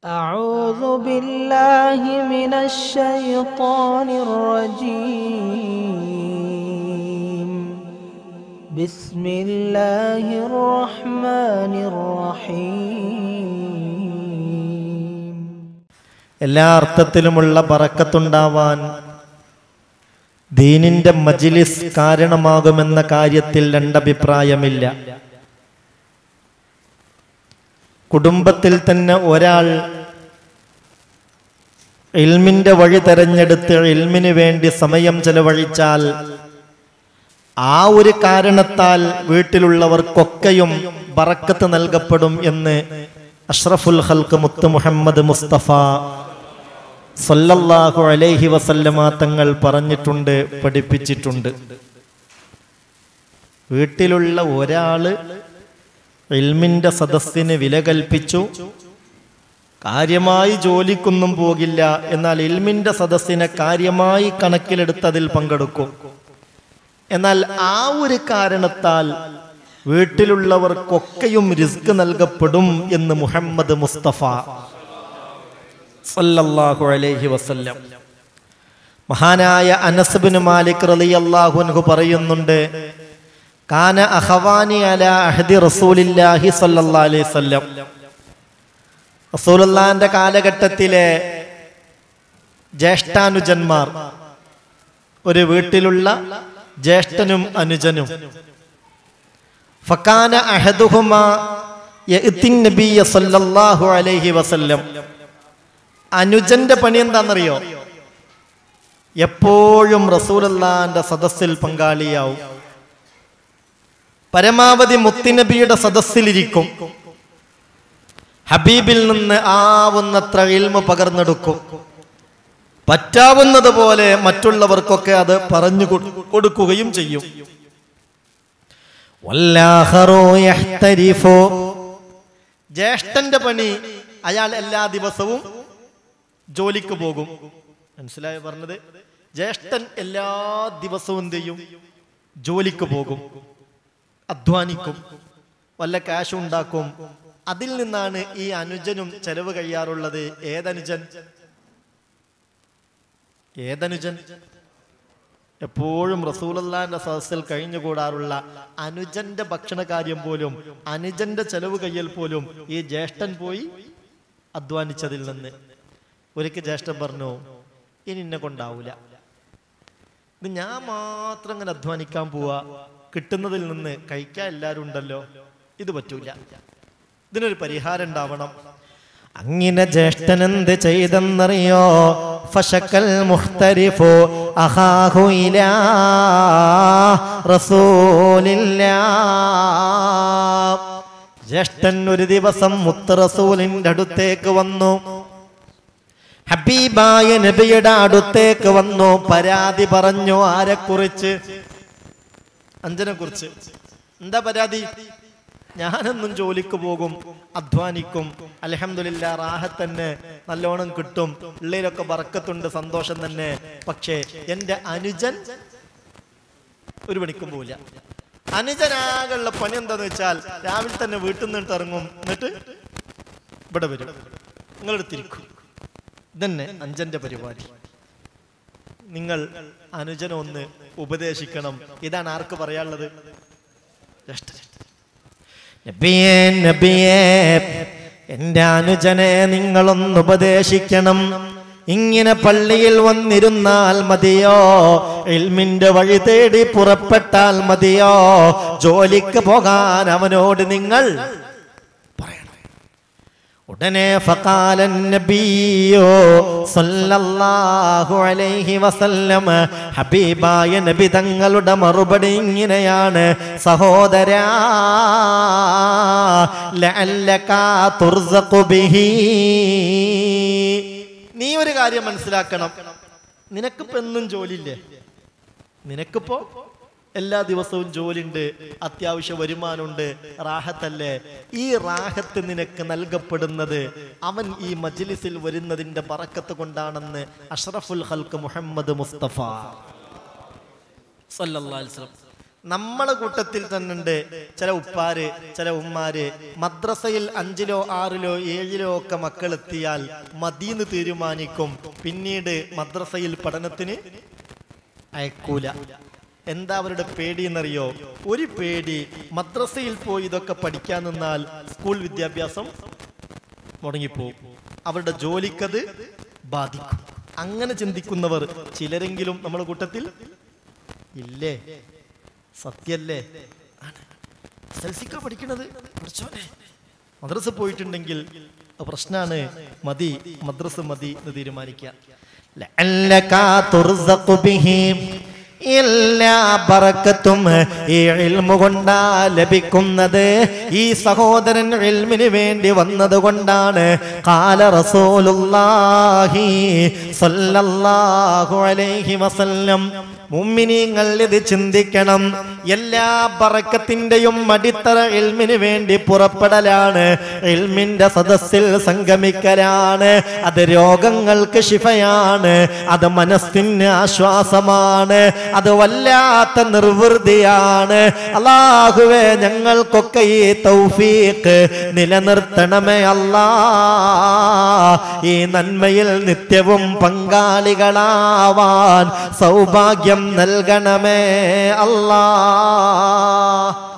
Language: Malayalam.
أعوذ بالله من الشيطان الرجيم بسم الله الرحمن الرحيم എല്ലാ അർത്ഥത്തിലുമുള്ള പറക്കത്തുണ്ടാവാൻ ദീനിന്റെ മജിലിസ് കാരണമാകുമെന്ന കാര്യത്തിൽ രണ്ടഭിപ്രായമില്ല കുടുംബത്തിൽ തന്നെ ഒരാൾ ഇൽമിന്റെ വഴി തെരഞ്ഞെടുത്ത് ഇൽമിന് വേണ്ടി സമയം ചെലവഴിച്ചാൽ ആ ഒരു കാരണത്താൽ വീട്ടിലുള്ളവർക്കൊക്കെയും ബറക്കത്ത് നൽകപ്പെടും എന്ന് അഷ്റഫുൽ ഹൽക്ക് മുത്ത് മുഹമ്മദ് മുസ്തഫ സല്ലല്ലാഹു അലൈഹി വസല്ലമ തങ്ങൾ പറഞ്ഞിട്ടുണ്ട് പഠിപ്പിച്ചിട്ടുണ്ട് വീട്ടിലുള്ള ഒരാള് ഇൽമിന്റെ സദസ്സിന് വില കൽപ്പിച്ചു കാര്യമായി ജോലിക്കൊന്നും പോകില്ല എന്നാൽ ഇൽമിന്റെ സദസ്സിനെ കാര്യമായി കണക്കിലെടുത്തതിൽ പങ്കെടുക്കും എന്നാൽ ആ ഒരു കാരണത്താൽ വീട്ടിലുള്ളവർക്കൊക്കെയും റിസ്ക് നൽകപ്പെടും എന്ന് മുഹമ്മദ് മുസ്തഫ സല്ലല്ലാഹു അലൈഹി വസല്ലം മഹാനായ അനസ്ബിൻ മാലിക് റളിയല്ലാഹു അൻഹു പറയുന്നുണ്ട് കാന അഹവാനി അല അഹദി റസൂലില്ലാഹി സല്ലല്ലാഹു അലൈഹി വസല്ലം റസൂലുള്ളാഹിന്റെ കാലഘട്ടത്തിലെ ജ്യേഷ്ഠാനുജന്മാർ ഒരു വീട്ടിലുള്ള ജ്യേഷ്ഠനും അനുജനും ഫക്കാന അഹദുഹുമ യഅ്തിൻ നബിയ സല്ലല്ലാഹു അലൈഹി വസല്ലം അനുജന്റെ പണി എന്താണെന്നറിയോ എപ്പോഴും റസൂലല്ലാന്റെ സദസ്സിൽ പങ്കാളിയാവും പരമാവധി മുത്തിനബിയുടെ സദസ്സിലിരിക്കും ഹബീബിൽ നിന്ന് ആവുന്നത്ര ഇൽമ പകർന്നെടുക്കും പറ്റാവുന്നത് പോലെ മറ്റുള്ളവർക്കൊക്കെ അത് പറഞ്ഞു കൊടു- കൊടുക്കുകയും ചെയ്യും വല്ലാഹറോ യഹ്തരിഫോ. ജ്യേഷ്ഠന്റെ പണി അയാൾ എല്ലാ ദിവസവും ജോലിക്ക് പോകും മനസ്സിലായോ പറഞ്ഞത് ജ്യേഷ്ഠൻ എല്ലാ ദിവസവും എന്ത് ചെയ്യും ജോലിക്ക് പോകും അധ്വാനിക്കും വല്ല കാശ് ഉണ്ടാക്കും അതിൽ നിന്നാണ് ഈ അനുജനും ചെലവ് കഴിയാറുള്ളത് ഏതനുജൻ ഏതനുജൻ എപ്പോഴും റസൂലല്ലാന്റെ സദസ്സിൽ കഴിഞ്ഞുകൂടാറുള്ള അനുജന്റെ ഭക്ഷണ കാര്യം പോലും അനുജന്റെ ചെലവ് കയ്യൽ പോലും ഈ ജ്യേഷ്ഠൻ പോയി അധ്വാനിച്ചതിൽ നിന്ന് ഒരിക്കൽ ജ്യേഷ്ഠൻ പറഞ്ഞു ഇനി എന്നെ കൊണ്ടാവൂല ഇത് ഞാൻ മാത്രം ഇങ്ങനെ അധ്വാനിക്കാൻ പോവാ കിട്ടുന്നതിൽ നിന്ന് കഴിക്കാൻ എല്ലാവരും ഉണ്ടല്ലോ ഇത് പറ്റൂല ഇതിനൊരു പരിഹാരം ഉണ്ടാവണം അങ്ങനെ ജ്യേഷ്ഠൻ എന്ത് ചെയ്തെന്നറിയോ ഫശക്കൽ മുഖ്തരിഫോ അഹാഹു ഇലാ റസൂലില്ലാ ജ്യേഷ്ഠൻ ഒരു ദിവസം മുത്ത് റസൂലിന്റെ അടുത്തേക്ക് വന്നു ഹബീബായ നബിയുടെ അടുത്തേക്ക് വന്നു പരാതി പറഞ്ഞു ആരെക്കുറിച്ച് അഞ്ജനെ കുറിച്ച് എന്താ പരാതി ഞാനെന്നും ജോലിക്ക് പോകും അധ്വാനിക്കും അലഹമില്ല റാഹത്ത് തന്നെ നല്ലോണം കിട്ടും ഉള്ളിലൊക്കെ ബറക്കത്തുണ്ട് സന്തോഷം തന്നെ പക്ഷേ എന്റെ അനുജൻ ഒരു പണിക്കും പോവില്ല അനുജനാകുള്ള പണി എന്താന്ന് വെച്ചാൽ രാവിലെ തന്നെ വീട്ടിൽ നിന്നിട്ട് ഇറങ്ങും എന്നിട്ട് ഇവിടെ വരും നിങ്ങളെടുത്തിരിക്കും ഇതന്നെ അഞ്ചന്റെ പരിപാടി നിങ്ങൾ അനുജനെ ഒന്ന് ഉപദേശിക്കണം ഇതാണ് ആർക്ക് പറയാനുള്ളത് ജ്യേഷ്ഠന്. നബിയേ നബിയേ എന്റെ അനുജനെ നിങ്ങളൊന്ന് ഉപദേശിക്കണം ഇങ്ങനെ പള്ളിയിൽ വന്നിരുന്നാൽ മതിയോ ഇൽമിന്റെ വഴി തേടി പുറപ്പെട്ടാൽ മതിയോ ജോലിക്ക് പോകാൻ അവനോട് നിങ്ങൾ പറയണം ഉടനെ ഫഖാലൻ നബിയോ സല്ലല്ലാഹു അലൈഹി വസല്ലം ഹബീബായ നബി തങ്ങളുടെ മറുപടി ഇങ്ങനെയാണ് സഹോദരാ ലഅല്ലക തുർസഖു ബിഹി നീ ഒരു കാര്യം മനസ്സിലാക്കണം നിനക്കിപ്പോ എന്നും ജോലിയില്ലേ നിനക്കിപ്പോ എല്ലാ ദിവസവും ജോലിയുണ്ട് അത്യാവശ്യ വരുമാനമുണ്ട് റാഹത്തല്ലേ ഈ റാഹത്ത് നിനക്ക് നൽകപ്പെടുന്നത് അവൻ ഈ മജ്ലിസിൽ വരുന്നതിന്റെ പറക്കത്ത് കൊണ്ടാണെന്ന് അഷ്റഫുൽ ഹൽക്ക് മുഹമ്മദ് മുസ്തഫ സല്ലല്ലാഹു അലൈഹി വസല്ലം നമ്മളെ കൂട്ടത്തിൽ തന്നെ ഉണ്ട് ചില ഉപ്പാര് ചില ഉമ്മാര് മദ്രസയിൽ അഞ്ചിലോ ആറിലോ ഏഴിലോ ഒക്കെ മക്കൾ എത്തിയാൽ മദീന്ന് തീരുമാനിക്കും പിന്നീട് മദ്രസയിൽ പഠനത്തിന് അയക്കൂല എന്താ അവരുടെ പേടി എന്നറിയോ ഒരു പേടി മദ്രസയിൽ പോയി ഇതൊക്കെ പഠിക്കാൻ നിന്നാൽ സ്കൂൾ വിദ്യാഭ്യാസം മുടങ്ങിപ്പോവും അവരുടെ ജോലിക്കത് ബാധിക്കും അങ്ങനെ ചിന്തിക്കുന്നവർ ചിലരെങ്കിലും നമ്മുടെ കൂട്ടത്തിൽ ഇല്ലേ സത്യല്ലേ ആണ്. സെൽസിക്ക പഠിക്കണത് പഠിച്ചോനെ മദ്രസ പോയിട്ടുണ്ടെങ്കിൽ അത് പ്രശ്നാണ് മതി മദ്രസ മതി എന്ന് തീരുമാനിക്കുക ലഅല്ലക തുർസഖു ബിഹി എല്ലാ ബറക്കത്തും ഈ ഇൽമു കൊണ്ടാ ലഭിക്കുന്നത് ഈ സഹോദരൻ ഇൽമിന് വേണ്ടി വന്നത് കൊണ്ടാണ് കാല റസൂലുള്ളാഹി സ്വല്ലല്ലാഹു അലൈഹി വസല്ലം മുമ്മിനീങ്ങൾ ഇത് ചിന്തിക്കണം എല്ലാ ബറക്കത്തിന്റെയും അടിത്തറ ഇൽമിന് വേണ്ടി പുറപ്പെടലാണ് ഇൽമിന്റെ സദസ്സിൽ സംഗമിക്കലാണ് അത് രോഗങ്ങൾക്ക് ശിഫയാണ് അത് മനസ്സിന് ആശ്വാസമാണ് അത് വല്ലാത്ത നിർവൃതിയാണ് അള്ളാഹുവേ ഞങ്ങൾക്കൊക്കെ ഈ തൗഫീഖ് നിലനിർത്തണമേ അല്ലാ ഈ നന്മയിൽ നിത്യവും പങ്കാളികളാവാൻ സൗഭാഗ്യം നൽകണമേ അല്ലാ